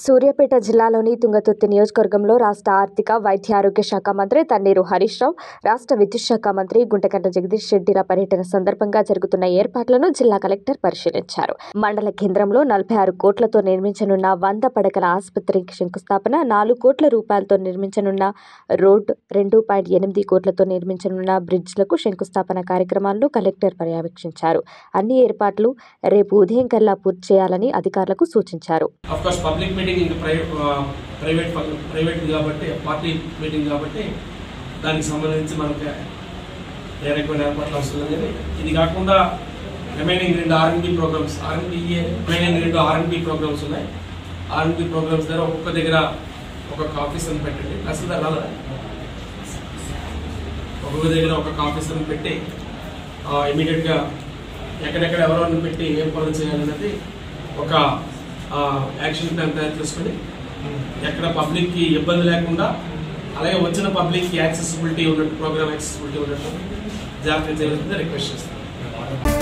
సూర్యాపేట జిల్లాలోని తుంగతుర్తి నియోజకవర్గంలో రాష్ట్ర ఆర్థిక వైద్య ఆరోగ్య శాఖ మంత్రి తన్నీరు హరీష్ రావు రాష్ట్ర విద్యుత్ శాఖ మంత్రి గుంటకంట జగదీష్ రెడ్డిల పర్యటన సందర్భంగా జరుగుతున్న ఏర్పాట్లను జిల్లా కలెక్టర్ పరిశీలించారు మండల కేంద్రంలో నలభై ఆరు కోట్లతో నిర్మించనున్న వంద పడకల ఆసుపత్రికి శంకుస్థాపన నాలుగు కోట్ల రూపాయలతో నిర్మించనున్న రోడ్ రెండు పాయింట్ ఎనిమిది కోట్లతో నిర్మించనున్న బ్రిడ్జ్లకు శంకుస్థాపన కార్యక్రమాలను కలెక్టర్ పర్యవేక్షించారు అన్ని ఏర్పాట్లు రేపు ఉదయం కల్లా పూర్తి చేయాలని అధికారులకు సూచించారు అఫ్ కోర్స్ పబ్లిక్ మీటింగ్ ఇంకా ప్రైవేట్ ప్రైవేట్ ప్రైవేట్ కాబట్టి పార్టీ మీటింగ్ కాబట్టి దానికి సంబంధించి మనకి ఏ రకమైన ఏర్పాట్లు అవసరం లేదు ఇది కాకుండా రిమైనింగ్ రెండు ఆర్ఎన్బి ప్రోగ్రామ్స్ ఆర్ఎన్బి రిమైనింగ్ రెండు ఆర్ఎన్బి ప్రోగ్రామ్స్ ఉన్నాయి ఆర్ఎన్బి ప్రోగ్రామ్స్ దగ్గర ఒక్కొక్క దగ్గర ఒక్కొక్క ఆఫీసర్ని పెట్టండి అసలు రాదా ఒక్కొక్క దగ్గర ఒక్కొక్క ఆఫీసర్ని పెట్టి ఇమీడియట్గా ఎక్కడెక్కడ ఎవరెవరిని పెట్టి ఏం పనులు చేయాలన్నది ఒక యాక్షన్ ప్లాన్ తయారు చేసుకొని ఎక్కడ పబ్లిక్కి ఇబ్బంది లేకుండా అలాగే వచ్చిన పబ్లిక్కి యాక్సెసిబిలిటీ ఉన్నట్టు ప్రోగ్రామ్ యాక్సెసిబిలిటీ ఉన్నట్టు జాగ్రత్త చేయాలని రిక్వెస్ట్ చేస్తాను